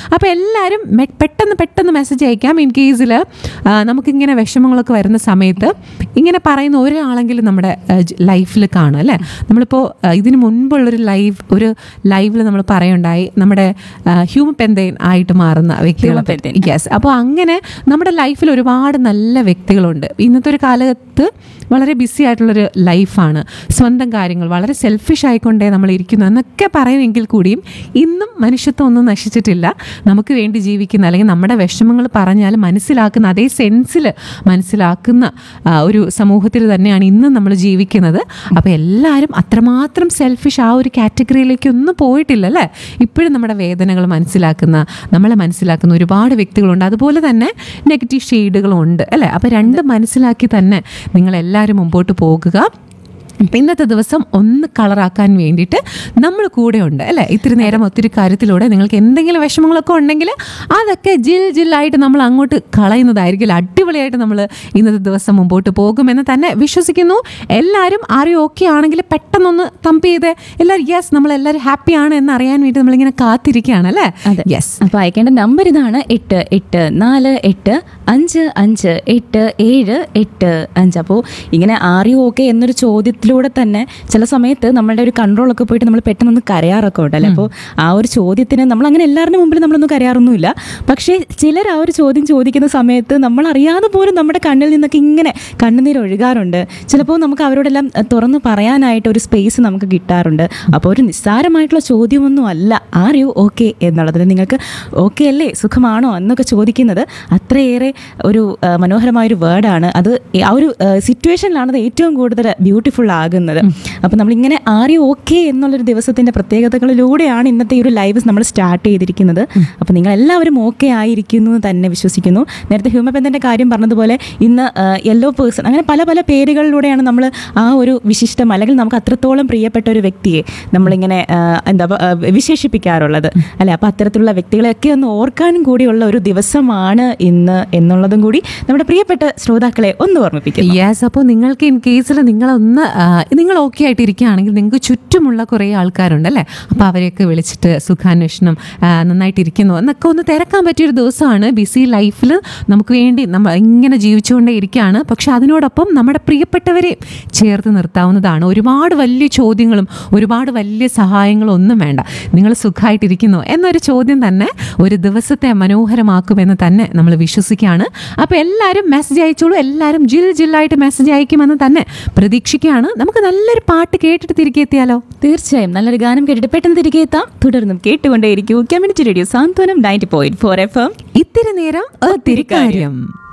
അപ്പോൾ എല്ലാവരും മെ- പെട്ടെന്ന് പെട്ടെന്ന് മെസ്സേജ് അയക്കാം ഇൻ കേസിൽ നമുക്കിങ്ങനെ വിഷമങ്ങളൊക്കെ വരുന്ന സമയത്ത് ഇങ്ങനെ പറയുന്ന ഒരാളെങ്കിലും നമ്മുടെ ലൈഫിൽ കാണും അല്ലേ നമ്മളിപ്പോൾ ആ, ഇതിന് മുൻപുള്ളൊരു ലൈവ് ഒരു ലൈവിൽ നമ്മൾ പറയുണ്ടായി നമ്മുടെ ഹ്യൂമൻ പെന്തൈൻ ആയിട്ട് മാറുന്ന വ്യക്തികളെ Human യെസ് അപ്പോൾ അങ്ങനെ നമ്മുടെ ലൈഫിൽ ഒരുപാട് നല്ല വ്യക്തികളുണ്ട് ഇന്നത്തെ ഒരു കാലത്ത് വളരെ ബിസി ആയിട്ടുള്ളൊരു ലൈഫാണ് സ്വന്തം കാര്യങ്ങൾ വളരെ സെൽഫിഷ് ആയിക്കൊണ്ടേ നമ്മൾ ഇരിക്കുന്നു എന്നൊക്കെ പറയുമെങ്കിൽ കൂടിയും ഇന്നും മനുഷ്യത്വം ഒന്നും നശിച്ചിട്ടില്ല നമുക്ക് വേണ്ടി ജീവിക്കുന്ന അല്ലെങ്കിൽ നമ്മുടെ വിഷമങ്ങൾ പറഞ്ഞാൽ മനസ്സിലാക്കുന്ന അതേ സെൻസിൽ മനസ്സിലാക്കുന്ന ആ, ഒരു സമൂഹത്തിൽ തന്നെയാണ് ഇന്നും നമ്മൾ ജീവിക്കുന്നത് അപ്പോൾ എല്ലാവരും അത്രമാത്രം സെൽഫിഷ് ആ ഒരു കാറ്റഗറിയിലേക്ക് ഒന്നും പോയിട്ടില്ല അല്ലേ ഇപ്പോഴും നമ്മുടെ വേദനകൾ മനസ്സിലാക്കുന്ന നമ്മളെ മനസ്സിലാക്കുന്ന ഒരുപാട് വ്യക്തികളുണ്ട് അതുപോലെ തന്നെ നെഗറ്റീവ് ഷെയ്ഡുകളും ഉണ്ട് അല്ലേ അപ്പോൾ രണ്ട് മനസ്സിലാക്കി തന്നെ നിങ്ങളെല്ലാവരും മുമ്പോട്ട് പോകുക അപ്പം ഇന്നത്തെ ദിവസം ഒന്ന് കളറാക്കാൻ വേണ്ടിയിട്ട് നമ്മൾ കൂടെ ഉണ്ട് അല്ലേ ഇത്തിരി നേരം ഒത്തിരി കാര്യത്തിലൂടെ നിങ്ങൾക്ക് എന്തെങ്കിലും വിഷമങ്ങളൊക്കെ ഉണ്ടെങ്കിൽ അതൊക്കെ ജിൽ ജില്ലായിട്ട് നമ്മൾ അങ്ങോട്ട് കളയുന്നതായിരിക്കും അടിപൊളിയായിട്ട് നമ്മൾ ഇന്നത്തെ ദിവസം മുമ്പോട്ട് പോകുമെന്ന് തന്നെ വിശ്വസിക്കുന്നു എല്ലാവരും ആരും ഓക്കെ ആണെങ്കിൽ പെട്ടെന്നൊന്ന് തമ്പ് ചെയ്ത് എല്ലാവരും യെസ് നമ്മളെല്ലാവരും ഹാപ്പിയാണ് എന്ന് അറിയാൻ വേണ്ടി നമ്മളിങ്ങനെ കാത്തിരിക്കുകയാണ് അല്ലേ അതെ യെസ് അപ്പോൾ അയക്കേണ്ട നമ്പർ ഇതാണ് എട്ട് എട്ട് നാല് എട്ട് അഞ്ച് അഞ്ച് എട്ട് ഏഴ് എട്ട് അഞ്ച് അപ്പോൾ ഇങ്ങനെ ആറിയോ ഓക്കെ എന്നൊരു ചോദ്യത്തിലൂടെ തന്നെ ചില സമയത്ത് നമ്മളുടെ ഒരു കൺട്രോളൊക്കെ പോയിട്ട് നമ്മൾ പെട്ടെന്നൊന്ന് കരയാറൊക്കെ ഉണ്ടല്ലോ അപ്പോൾ ആ ഒരു ചോദ്യത്തിന് നമ്മൾ അങ്ങനെ എല്ലാവരുടെ മുമ്പിൽ നമ്മളൊന്നും കരയാറൊന്നുമില്ല പക്ഷേ ചിലർ ആ ഒരു ചോദ്യം ചോദിക്കുന്ന സമയത്ത് നമ്മൾ അറിയാതെ പോലും നമ്മുടെ കണ്ണിൽ നിന്നൊക്കെ ഇങ്ങനെ കണ്ണുനീര് ഒഴുകാറുണ്ട് ചിലപ്പോൾ നമുക്ക് അവരോടെല്ലാം അഹ്, തുറന്ന് പറയാനായിട്ട് ഒരു സ്പേസ് നമുക്ക് കിട്ടാറുണ്ട് അപ്പോൾ ഒരു നിസ്സാരമായിട്ടുള്ള ചോദ്യമൊന്നും അല്ല ആർ യു ഓക്കെ എന്നുള്ളത് നിങ്ങൾക്ക് ഓക്കെ അല്ലേ സുഖമാണോ എന്നൊക്കെ ചോദിക്കുന്നത് അത്രയേറെ ഒരു ആ, മനോഹരമായൊരു വേർഡാണ് അത് ആ ഒരു സിറ്റുവേഷനിലാണ് അത് ഏറ്റവും കൂടുതൽ ബ്യൂട്ടിഫുൾ ആകുന്നത് അപ്പോൾ നമ്മളിങ്ങനെ ആർ യു ഓക്കെ എന്നുള്ളൊരു ദിവസത്തിൻ്റെ പ്രത്യേകതകളിലൂടെയാണ് ഇന്നത്തെ ഈ ഒരു ലൈവ് നമ്മൾ സ്റ്റാർട്ട് ചെയ്തിരിക്കുന്നത് അപ്പോൾ നിങ്ങൾ എല്ലാവരും ഓക്കെ ആയിരിക്കുന്നു എന്ന് തന്നെ വിശ്വസിക്കുന്നു നേരത്തെ ഹ്യൂമബന്ധൻ്റെ കാര്യം പറഞ്ഞതുപോലെ ഇന്ന് യെല്ലോ പേഴ്സൺ അങ്ങനെ പല പല പേരുകളിലൂടെയാണ് നമ്മൾ ആ ഒരു വിശിഷ്ടം അല്ലെങ്കിൽ നമുക്ക് അത്രത്തോളം പ്രിയപ്പെട്ട ഒരു വ്യക്തിയെ നമ്മളിങ്ങനെ ആ, എന്താ പ- ആ, വിശേഷിപ്പിക്കാറുള്ളത് അല്ലെ അപ്പോൾ അത്തരത്തിലുള്ള വ്യക്തികളെയൊക്കെ ഒന്ന് ഓർക്കാനും കൂടിയുള്ള ഒരു ദിവസമാണ് ഇന്ന് എന്നുള്ളതും കൂടി നമ്മുടെ പ്രിയപ്പെട്ട ശ്രോതാക്കളെ ഒന്ന് ഓർമ്മിപ്പിക്കുന്നു യെസ് അപ്പോൾ നിങ്ങൾക്ക് ഇൻ കേസിൽ നിങ്ങളൊന്ന് ആ, നിങ്ങൾ ഓക്കെ ആയിട്ട് ഇരിക്കുകയാണെങ്കിൽ നിങ്ങൾക്ക് ചുറ്റുമുള്ള കുറേ ആൾക്കാരുണ്ട് അല്ലേ അപ്പോൾ അവരെയൊക്കെ വിളിച്ചിട്ട് സുഖാന്വേഷണം ആ, നന്നായിട്ടിരിക്കുന്നു എന്നൊക്കെ ഒന്ന് തിരക്കാൻ പറ്റിയൊരു ദിവസമാണ് ബിസി ലൈഫിൽ നമുക്ക് വേണ്ടി നമ്മൾ ഇങ്ങനെ ജീവിച്ചുകൊണ്ടേ ഇരിക്കുകയാണ് പക്ഷെ അതിനോടൊപ്പം നമ്മുടെ പ്രിയപ്പെട്ടവരെ ചേർത്ത് നിർത്താവുന്നതാണ് ഒരുപാട് വലിയ ചോദ്യങ്ങളും ഒരുപാട് വലിയ സഹായങ്ങളും ഒന്നും വേണ്ട നിങ്ങൾ സുഖമായിട്ടിരിക്കുന്നു എന്നൊരു ചോദ്യം തന്നെ ഒരു ദിവസത്തെ മനോഹരമാക്കുമെന്ന് തന്നെ നമ്മൾ വിശ്വസിക്കുകയാണ് അപ്പോൾ എല്ലാവരും മെസ്സേജ് അയച്ചോളൂ എല്ലാവരും ജിൽ ജില്ലായിട്ട് മെസ്സേജ് അയക്കുമെന്ന് തന്നെ പ്രതീക്ഷിക്കുകയാണ് നമുക്ക് നല്ലൊരു പാട്ട് കേട്ടിട്ട് തിരികെ എത്തിയാലോ തീർച്ചയായും നല്ലൊരു ഗാനം കേട്ടിട്ട് പെട്ടെന്ന് തിരികെ എത്താം തുടർന്നും കേട്ടുകൊണ്ടേയിരിക്കൂ community radio Santhwanam ninety point four F M ഇത്തിരി നേരം ഒത്തിരി കാര്യം